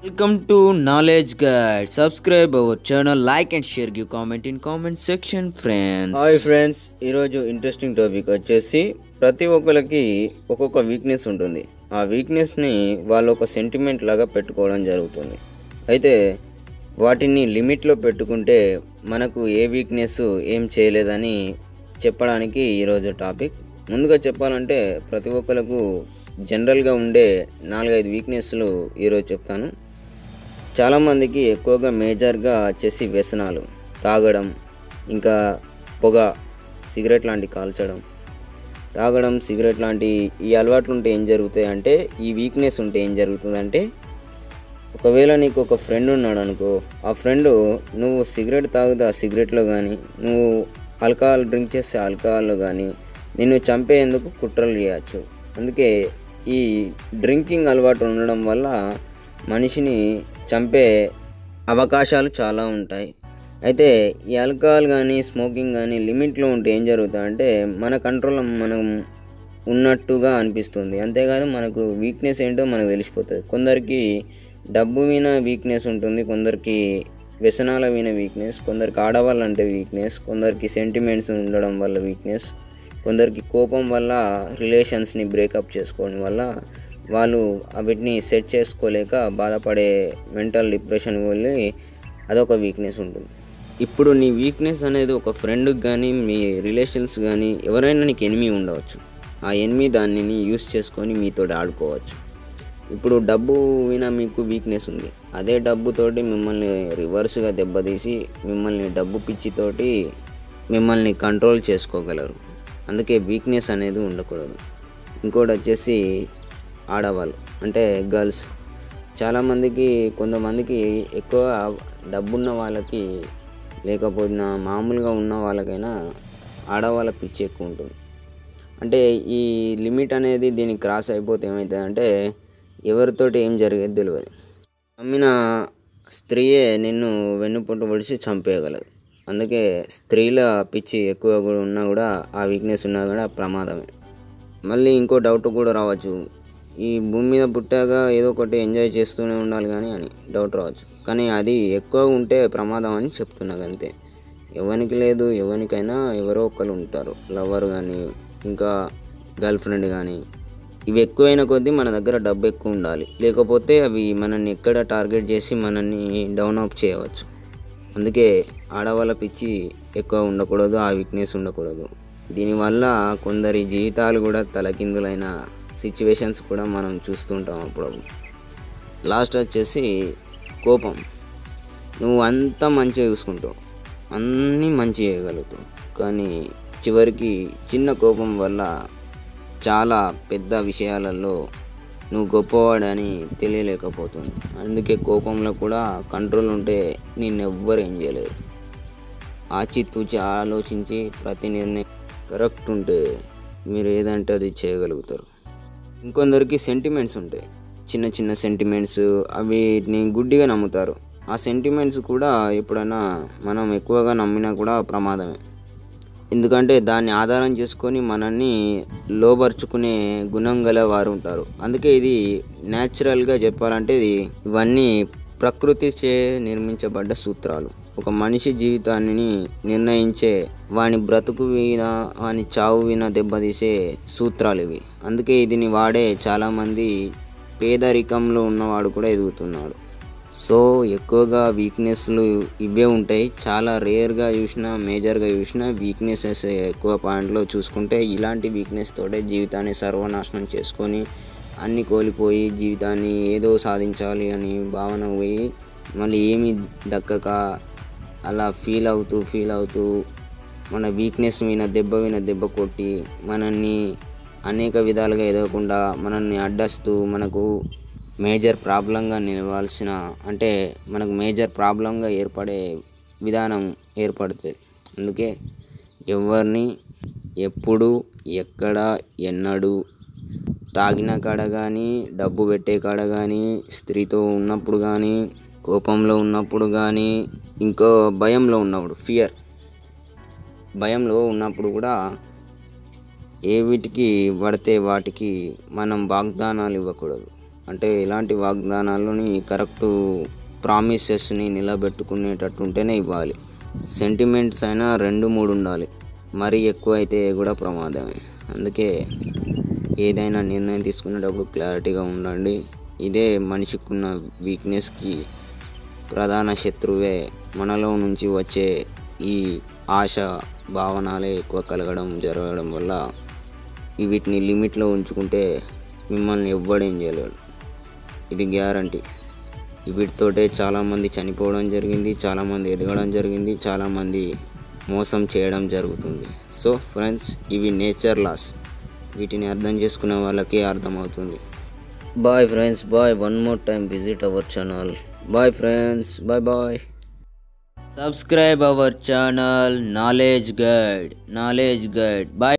Welcome to Knowledge Guide. Subscribe our channel, like and share. Give comment in comment section, friends. Hi friends ఈరోజు interesting topic వచ్చేసి ప్రతి ఒక్కరికి ఒక్కొక్క weakness ఉంటుంది ఆ వీక్నెస్ని వాళ్ళు ఒక సెంటిమెంట్ లాగా పెట్టుకోవడం జరుగుతుంది అయితే వాటిని లిమిట్లో పెట్టుకుంటే మనకు ఏ వీక్నెస్ ఏం చేయలేదని చెప్పడానికి ఈరోజు టాపిక్ ముందుగా చెప్పాలంటే ప్రతి ఒక్కరికి జనరల్గా ఉండే నాలుగైదు వీక్నెస్లు ఈరోజు చెప్తాను చాలామందికి ఎక్కువగా మేజర్గా వచ్చేసి వ్యసనాలు తాగడం ఇంకా పొగ సిగరెట్ లాంటి కాల్చడం తాగడం సిగరెట్ లాంటి ఈ అలవాట్లు ఉంటే ఏం జరుగుతాయి అంటే ఈ వీక్నెస్ ఉంటే ఏం జరుగుతుందంటే ఒకవేళ నీకు ఒక ఫ్రెండ్ ఉన్నాడు అనుకో ఆ ఫ్రెండ్ నువ్వు సిగరెట్ తాగితే ఆ సిగరెట్లో కానీ నువ్వు ఆల్కహాల్ డ్రింక్ చేస్తే ఆల్కహాల్లో కానీ నిన్ను చంపేందుకు కుట్రలు చేయవచ్చు అందుకే ఈ డ్రింకింగ్ అలవాటు ఉండడం వల్ల మనిషిని చంపే అవకాశాలు చాలా ఉంటాయి అయితే ఈ ఆల్కహాల్ కానీ స్మోకింగ్ కానీ లిమిట్లో ఉంటే ఏం జరుగుతుందంటే మన కంట్రోల్లో మనం ఉన్నట్టుగా అనిపిస్తుంది అంతేకాదు మనకు వీక్నెస్ ఏంటో మనకు తెలిసిపోతుంది కొందరికి డబ్బు మీద వీక్నెస్ ఉంటుంది కొందరికి వ్యసనాల మీద వీక్నెస్ కొందరికి ఆడవాళ్ళంటే వీక్నెస్ కొందరికి సెంటిమెంట్స్ ఉండడం వల్ల వీక్నెస్ కొందరికి కోపం వల్ల రిలేషన్స్ని బ్రేకప్ చేసుకోవడం వల్ల వాళ్ళు వీటిని సెట్ చేసుకోలేక బాధపడే మెంటల్ డిప్రెషన్ వెళ్ళి అదొక వీక్నెస్ ఉంటుంది ఇప్పుడు నీ వీక్నెస్ అనేది ఒక ఫ్రెండ్కి కానీ మీ రిలేషన్స్ కానీ ఎవరైనా నీకు ఎనిమి ఉండవచ్చు ఆ ఎనిమి దానిని యూస్ చేసుకొని మీతో ఆడుకోవచ్చు ఇప్పుడు డబ్బు విన మీకు వీక్నెస్ ఉంది అదే డబ్బుతోటి మిమ్మల్ని రివర్స్గా దెబ్బతీసి మిమ్మల్ని డబ్బు పిచ్చితోటి మిమ్మల్ని కంట్రోల్ చేసుకోగలరు అందుకే వీక్నెస్ అనేది ఉండకూడదు ఇంకోటి వచ్చేసి ఆడవాళ్ళు అంటే గర్ల్స్ చాలామందికి కొంతమందికి ఎక్కువ డబ్బున్న వాళ్ళకి లేకపోయినా మామూలుగా ఉన్న వాళ్ళకైనా ఆడవాళ్ళ పిచ్చి ఎక్కువ ఉంటుంది అంటే ఈ లిమిట్ అనేది దీనికి క్రాస్ అయిపోతే ఏమవుతుందంటే ఎవరితోటి ఏం జరిగేది తెలియదు నమ్మిన స్త్రీయే నిన్ను వెన్నుపొట్టు పొడిచి చంపేయగలదు అందుకే స్త్రీల పిచ్చి ఎక్కువ కూడా ఉన్నా కూడా ఆ వీక్నెస్ ఉన్నా కూడా ప్రమాదమే మళ్ళీ ఇంకో డౌట్ కూడా రావచ్చు ఈ భూమి మీద పుట్టాక ఏదో ఒకటి ఎంజాయ్ చేస్తూనే ఉండాలి కానీ అని డౌట్ రావచ్చు కానీ అది ఎక్కువ ఉంటే ప్రమాదం అని చెప్తున్నా అంతే ఎవరికి లేదు ఎవరికైనా ఎవరో ఒకరు ఉంటారు లవర్ కానీ ఇంకా గర్ల్ ఫ్రెండ్ కానీ ఇవి ఎక్కువైన కొద్దీ మన దగ్గర డబ్బు ఎక్కువ ఉండాలి లేకపోతే అవి మనల్ని ఎక్కడ టార్గెట్ చేసి మనల్ని డౌన్ అప్ చేయవచ్చు అందుకే ఆడవాళ్ళ పిచ్చి ఎక్కువ ఉండకూడదు ఆ వీక్నెస్ ఉండకూడదు దీనివల్ల కొందరి జీవితాలు కూడా తలకిందులైన సిచ్యువేషన్స్ కూడా మనం చూస్తుంటాం అప్పుడప్పుడు లాస్ట్ వచ్చేసి కోపం నువ్వు అంతా మంచిగా చూసుకుంటావు అన్నీ మంచి చేయగలుగుతావు కానీ చివరికి చిన్న కోపం వల్ల చాలా పెద్ద విషయాలలో నువ్వు గొప్పవాడని తెలియలేకపోతుంది అందుకే కోపంలో కూడా కంట్రోల్ ఉంటే నిన్ను ఎవ్వరు ఏం చేయలేరు ఆచితూచి ఆలోచించి ప్రతి నిర్ణయం కరెక్ట్ ఉంటే మీరు ఏదంటే అది చేయగలుగుతారు ఇంకొందరికి సెంటిమెంట్స్ ఉంటాయి చిన్న చిన్న సెంటిమెంట్స్ అవిటిని గుడ్డిగా నమ్ముతారు ఆ సెంటిమెంట్స్ కూడా ఎప్పుడైనా మనం ఎక్కువగా నమ్మినా కూడా ప్రమాదమే ఎందుకంటే దాన్ని ఆధారం చేసుకొని మనల్ని లోపరుచుకునే గుణం గల వారు ఉంటారు అందుకే ఇది న్యాచురల్గా చెప్పాలంటే ఇది ఇవన్నీ ప్రకృతి చే నిర్మించబడ్డ సూత్రాలు ఒక మనిషి జీవితాన్ని నిర్ణయించే వాని బ్రతుకు విన వాని చావు విన దెబ్బతీసే సూత్రాలు ఇవి అందుకే దీన్ని వాడే చాలామంది పేదరికంలో ఉన్నవాడు కూడా ఎదుగుతున్నాడు సో ఎక్కువగా వీక్నెస్లు ఇవే ఉంటాయి చాలా రేర్గా చూసినా మేజర్గా చూసినా వీక్నెసెస్ ఎక్కువ పాయింట్లో చూసుకుంటే ఇలాంటి వీక్నెస్ తోటే జీవితాన్ని సర్వనాశనం చేసుకొని అన్నీ కోల్పోయి జీవితాన్ని ఏదో సాధించాలి అని భావన పోయి మళ్ళీ ఏమి దక్కక అలా ఫీల్ అవుతూ ఫీల్ అవుతూ మన వీక్నెస్ మీద దెబ్బ మీద దెబ్బ కొట్టి మనల్ని అనేక విధాలుగా ఎదగకుండా మనల్ని అడ్డస్తూ మనకు మేజర్ ప్రాబ్లంగా నిలవాల్సిన అంటే మనకు మేజర్ ప్రాబ్లంగా ఏర్పడే విధానం ఏర్పడుతుంది అందుకే ఎవరిని ఎప్పుడు ఎక్కడ ఎన్నడూ తాగిన కాడ కానీ డబ్బు పెట్టే కాడ కానీ స్త్రీతో ఉన్నప్పుడు కానీ కోపంలో ఉన్నప్పుడు కానీ ఇంకో భయంలో ఉన్నప్పుడు ఫియర్ భయంలో ఉన్నప్పుడు కూడా ఏ వీటికి పడితే వాటికి మనం వాగ్దానాలు ఇవ్వకూడదు అంటే ఇలాంటి వాగ్దానాలని కరెక్ట్ ప్రామిసెస్ని నిలబెట్టుకునేటట్టు ఉంటేనే ఇవ్వాలి సెంటిమెంట్స్ అయినా రెండు మూడు ఉండాలి మరీ ఎక్కువ అయితే కూడా ప్రమాదమే అందుకే ఏదైనా నిర్ణయం తీసుకునేటప్పుడు క్లారిటీగా ఉండండి ఇదే మనిషికున్న వీక్నెస్కి ప్రధాన శత్రువే మనలో నుంచి వచ్చే ఈ ఆశ భావనాలే ఎక్కువ కలగడం జరగడం వల్ల ఈ వీటిని లిమిట్లో ఉంచుకుంటే మిమ్మల్ని ఎవ్వడేం చేయలేడు ఇది గ్యారంటీ వీటితోటే చాలామంది చనిపోవడం జరిగింది చాలామంది ఎదగడం జరిగింది చాలామంది మోసం చేయడం జరుగుతుంది సో ఫ్రెండ్స్ ఇవి నేచర్ లాస్ వీటిని అర్థం చేసుకునే వాళ్ళకి అర్థమవుతుంది bye friends bye one more time visit our channel bye friends bye bye Subscribe our channel Knowledge Guide. Knowledge Guide. Bye.